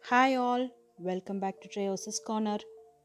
hi all welcome back to Trioses corner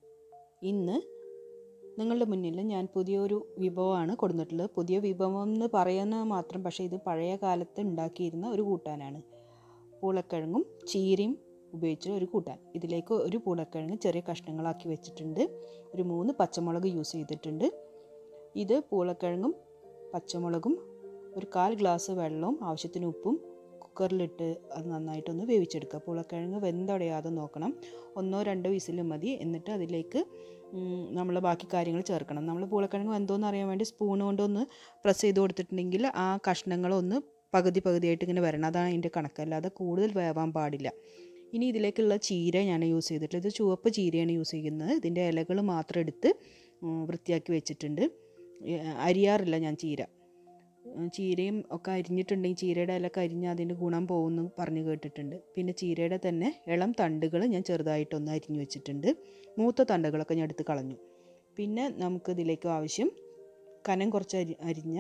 ഇന്ന് നിങ്ങളുടെ മുന്നിൽ ഞാൻ പുതിയൊരു വിഭവമാണ് കൊടുത്തിട്ടുള്ളത് പുതിയ വിഭവം എന്ന് പറയുന്നത് മാത്രം പക്ഷേ ഇത് പഴയ കാലത്ത് ഉണ്ടാക്കിയിരുന്ന ഒരു കൂട്ടാനാണ് പൂളക്കിഴങ്ങും ചീരയും ഉപയോഗിച്ച് ഒരു കൂട്ടാൻ ഇതിലേക്ക് ഒരു പൂളക്കിഴങ്ങ് ചെറിയ കഷ്ണങ്ങളാക്കി വെച്ചിട്ടുണ്ട് ഒരു മൂന്ന് പച്ചമുളക് യൂസ് ചെയ്തിട്ടുണ്ട് ഇത് പൂളക്കിഴങ്ങും പച്ചമുളകും ഒരു കാൽ ഗ്ലാസ് വെള്ളവും ആവശ്യത്തിന് ഉപ്പും കുക്കറിലിട്ട് അത് നന്നായിട്ടൊന്ന് വേവിച്ചെടുക്കുക പൂളക്കിഴങ്ങ് വെന്തടയാതെ നോക്കണം ഒന്നോ രണ്ടോ വിസിൽ മതി എന്നിട്ട് അതിലേക്ക് നമ്മൾ ബാക്കി കാര്യങ്ങൾ ചേർക്കണം നമ്മൾ പൂളക്കിഴങ്ങ് വെന്തോന്ന് അറിയാൻ വേണ്ടി സ്പൂൺ കൊണ്ടൊന്ന് പ്രസ് ചെയ്ത് കൊടുത്തിട്ടുണ്ടെങ്കിൽ ആ കഷ്ണങ്ങളൊന്ന് പകുതി പകുതിയായിട്ട് ഇങ്ങനെ വരണം അതാണ് അതിൻ്റെ കണക്ക് അല്ലാതെ കൂടുതൽ വേവാൻ പാടില്ല ഇനി ഇതിലേക്കുള്ള ചീര ഞാൻ യൂസ് ചെയ്തിട്ടുള്ളത് ഇത് ചുവപ്പ് ചീരയാണ് യൂസ് ചെയ്യുന്നത് ഇതിൻ്റെ ഇലകൾ മാത്രം എടുത്ത് വൃത്തിയാക്കി വെച്ചിട്ടുണ്ട് അരിയാറില്ല ഞാൻ ചീര ചീരയും ഒക്കെ അരിഞ്ഞിട്ടുണ്ടെങ്കിൽ ചീരയുടെ ഇലക്കെ അരിഞ്ഞാൽ അതിൻ്റെ ഗുണം പോകുമെന്ന് പറഞ്ഞു കേട്ടിട്ടുണ്ട് പിന്നെ ചീരയുടെ തന്നെ ഇളം തണ്ടുകൾ ഞാൻ ചെറുതായിട്ടൊന്ന് അരിഞ്ഞു വെച്ചിട്ടുണ്ട് മൂത്ത തണ്ടുകളൊക്കെ ഞാൻ എടുത്ത് കളഞ്ഞു പിന്നെ നമുക്ക് ഇതിലേക്ക് ആവശ്യം കനം കുറച്ച് അരി അരിഞ്ഞ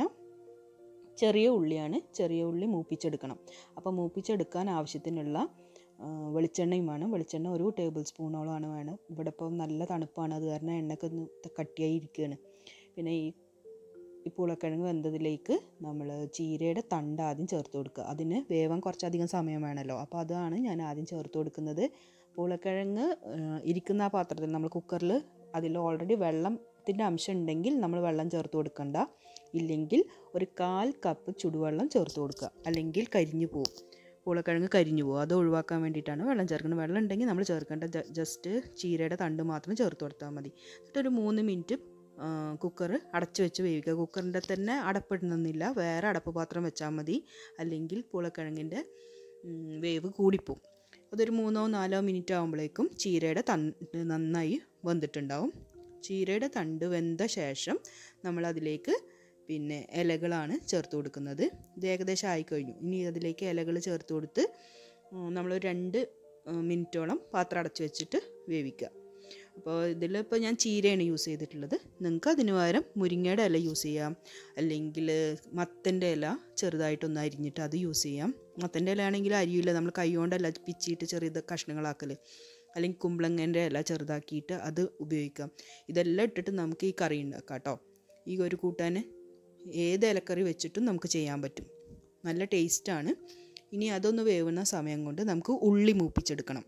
ചെറിയ ഉള്ളിയാണ് ചെറിയ ഉള്ളി മൂപ്പിച്ചെടുക്കണം അപ്പോൾ മൂപ്പിച്ചെടുക്കാൻ ആവശ്യത്തിനുള്ള വെളിച്ചെണ്ണയും വേണം വെളിച്ചെണ്ണ ഒരു ടേബിൾ സ്പൂണോളമാണ് വേണം ഇവിടെ ഇപ്പം നല്ല തണുപ്പാണ് അത് കാരണം എണ്ണയൊക്കെ ഒന്ന് കട്ടിയായി ഇരിക്കുകയാണ് പിന്നെ ഈ ഈ പൂളക്കിഴങ്ങ് വെന്തതിലേക്ക് നമ്മൾ ചീരയുടെ തണ്ട് ആദ്യം ചേർത്ത് കൊടുക്കുക അതിന് വേവാൻ കുറച്ചധികം സമയം വേണമല്ലോ അപ്പോൾ അതാണ് ഞാൻ ആദ്യം ചേർത്ത് കൊടുക്കുന്നത് പൂളക്കിഴങ്ങ് ഇരിക്കുന്ന ആ പാത്രത്തിൽ നമ്മൾ കുക്കറിൽ അതിൽ ഓൾറെഡി വെള്ളത്തിൻ്റെ അംശം ഉണ്ടെങ്കിൽ നമ്മൾ വെള്ളം ചേർത്ത് കൊടുക്കണ്ട ഇല്ലെങ്കിൽ ഒരു കാൽ കപ്പ് ചുടുവെള്ളം ചേർത്ത് കൊടുക്കുക അല്ലെങ്കിൽ കരിഞ്ഞു പോകും പൂളക്കിഴങ്ങ് കരിഞ്ഞു പോകും അത് ഒഴിവാക്കാൻ വേണ്ടിയിട്ടാണ് വെള്ളം ചേർക്കുന്നത് വെള്ളം ഉണ്ടെങ്കിൽ നമ്മൾ ചേർക്കേണ്ട ജസ്റ്റ് ചീരയുടെ തണ്ട് മാത്രം ചേർത്ത് കൊടുത്താൽ മതി എന്നിട്ടൊരു മൂന്ന് മിനിറ്റ് കുക്കർ അടച്ചു വെച്ച് വേവിക്കുക കുക്കറിൻ്റെ തന്നെ അടപ്പിടണമെന്നില്ല വേറെ അടപ്പ് പാത്രം വെച്ചാൽ മതി അല്ലെങ്കിൽ പൂളക്കിഴങ്ങിൻ്റെ വേവ് കൂടിപ്പോവും അതൊരു മൂന്നോ നാലോ മിനിറ്റ് ആകുമ്പോഴേക്കും ചീരയുടെ തണ്ട് നന്നായി വെന്തിട്ടുണ്ടാവും ചീരയുടെ തണ്ട് വെന്ത ശേഷം നമ്മളതിലേക്ക് പിന്നെ ഇലകളാണ് ചേർത്ത് കൊടുക്കുന്നത് ഇത് ഏകദേശം ആയിക്കഴിഞ്ഞു ഇനി അതിലേക്ക് ഇലകൾ ചേർത്ത് കൊടുത്ത് നമ്മൾ രണ്ട് മിനിറ്റോളം പാത്രം അടച്ചു വെച്ചിട്ട് വേവിക്കുക അപ്പോൾ ഇതിലിപ്പോൾ ഞാൻ ചീരയാണ് യൂസ് ചെയ്തിട്ടുള്ളത് നിങ്ങൾക്ക് അതിന് പകരം മുരിങ്ങയുടെ ഇല യൂസ് ചെയ്യാം അല്ലെങ്കിൽ മത്തൻ്റെ ഇല ചെറുതായിട്ടൊന്ന് അരിഞ്ഞിട്ട് അത് യൂസ് ചെയ്യാം മത്തൻ്റെ ഇല ആണെങ്കിൽ അരിയില്ല നമ്മൾ കൈ കൊണ്ടല്ല പിച്ചിയിട്ട് ചെറിയ കഷ്ണങ്ങളാക്കൽ അല്ലെങ്കിൽ കുമ്പളങ്ങൻ്റെ ഇല ചെറുതാക്കിയിട്ട് അത് ഉപയോഗിക്കാം ഇതെല്ലാം ഇട്ടിട്ട് നമുക്ക് ഈ കറി ഉണ്ടാക്കാം കേട്ടോ ഈ ഒരു കൂട്ടാൻ ഏത് ഇലക്കറി വെച്ചിട്ടും നമുക്ക് ചെയ്യാൻ പറ്റും നല്ല ടേസ്റ്റാണ് ഇനി അതൊന്ന് വേവുന്ന സമയം കൊണ്ട് നമുക്ക് ഉള്ളി മൂപ്പിച്ചെടുക്കണം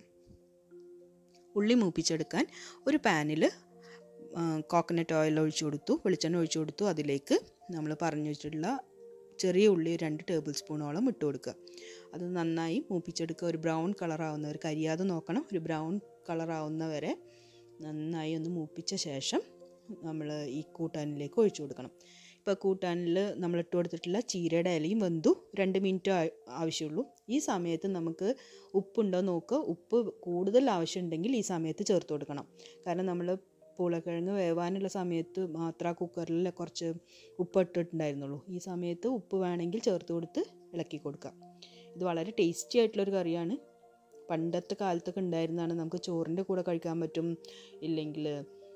ഉള്ളി മൂപ്പിച്ചെടുക്കാൻ ഒരു പാനിൽ കോക്കനട്ട് ഓയിൽ ഒഴിച്ചു കൊടുത്തു വെളിച്ചെണ്ണ ഒഴിച്ചു കൊടുത്തു അതിലേക്ക് നമ്മൾ പറഞ്ഞു വെച്ചിട്ടുള്ള ചെറിയ ഉള്ളി രണ്ട് ടേബിൾ സ്പൂണോളം ഇട്ട് കൊടുക്കുക അത് നന്നായി മൂപ്പിച്ചെടുക്കുക ഒരു ബ്രൗൺ കളറാവുന്നവർ കരിയാതെ നോക്കണം ഒരു ബ്രൗൺ കളറാവുന്നവരെ നന്നായി ഒന്ന് മൂപ്പിച്ച ശേഷം നമ്മൾ ഈ കൂട്ടാനിലേക്ക് ഒഴിച്ചു കൊടുക്കണം ഇപ്പോൾ കൂട്ടാനിൽ നമ്മൾ ഇട്ട് കൊടുത്തിട്ടുള്ള ചീരയുടെ ഇലയും വെന്തു രണ്ട് മിനിറ്റ് ആവശ്യമുള്ളൂ ഈ സമയത്ത് നമുക്ക് ഉപ്പുണ്ടോ നോക്കുക ഉപ്പ് കൂടുതൽ ആവശ്യമുണ്ടെങ്കിൽ ഈ സമയത്ത് ചേർത്ത് കൊടുക്കണം കാരണം നമ്മൾ പൂളക്കിഴങ്ങ് വേവാനുള്ള സമയത്ത് മാത്രം ആ കുക്കറിൽ കുറച്ച് ഉപ്പ് ഇട്ടിട്ടുണ്ടായിരുന്നുള്ളൂ ഈ സമയത്ത് ഉപ്പ് വേണമെങ്കിൽ ചേർത്ത് കൊടുത്ത് ഇളക്കി കൊടുക്കുക ഇത് വളരെ ടേസ്റ്റി ആയിട്ടുള്ളൊരു കറിയാണ് പണ്ടത്തെ കാലത്തൊക്കെ ഉണ്ടായിരുന്നതാണ് നമുക്ക് ചോറിൻ്റെ കൂടെ കഴിക്കാൻ പറ്റും ഇല്ലെങ്കിൽ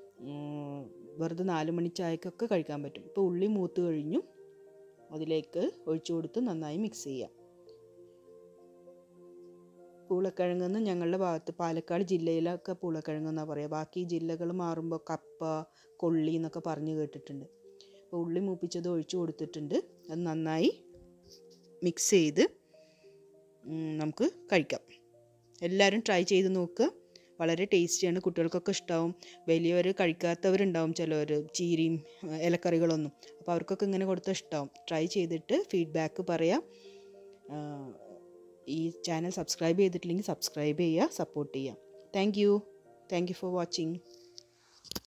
വെറുതെ നാല് മണി ചായക്കൊക്കെ കഴിക്കാൻ പറ്റും ഇപ്പോൾ ഉള്ളി മൂത്ത് കഴിഞ്ഞു അതിലേക്ക് ഒഴിച്ചു കൊടുത്ത് നന്നായി മിക്സ് ചെയ്യാം പൂളക്കിഴങ്ങെന്ന് ഞങ്ങളുടെ ഭാഗത്ത് പാലക്കാട് ജില്ലയിലൊക്കെ പൂളക്കിഴങ്ങെന്നാണ് പറയുക ബാക്കി ജില്ലകൾ മാറുമ്പോൾ കപ്പ കൊള്ളി എന്നൊക്കെ പറഞ്ഞു കേട്ടിട്ടുണ്ട് അപ്പോൾ ഉള്ളി മൂപ്പിച്ചത് ഒഴിച്ചു കൊടുത്തിട്ടുണ്ട് അത് നന്നായി മിക്സ് ചെയ്ത് നമുക്ക് കഴിക്കാം എല്ലാവരും ട്രൈ ചെയ്ത് നോക്കുക വളരെ ടേസ്റ്റിയാണ് കുട്ടികൾക്കൊക്കെ ഇഷ്ടമാവും വലിയവർ കഴിക്കാത്തവരുണ്ടാവും ചിലവർ ചീരയും ഇലക്കറികളൊന്നും അപ്പോൾ അവർക്കൊക്കെ ഇങ്ങനെ കൊടുത്താൽ ഇഷ്ടമാവും ട്രൈ ചെയ്തിട്ട് ഫീഡ്ബാക്ക് പറയാം ഈ ചാനൽ സബ്സ്ക്രൈബ് ചെയ്തിട്ടില്ലെങ്കിൽ സബ്സ്ക്രൈബ് ചെയ്യുക സപ്പോർട്ട് ചെയ്യുക thank you thank you for watching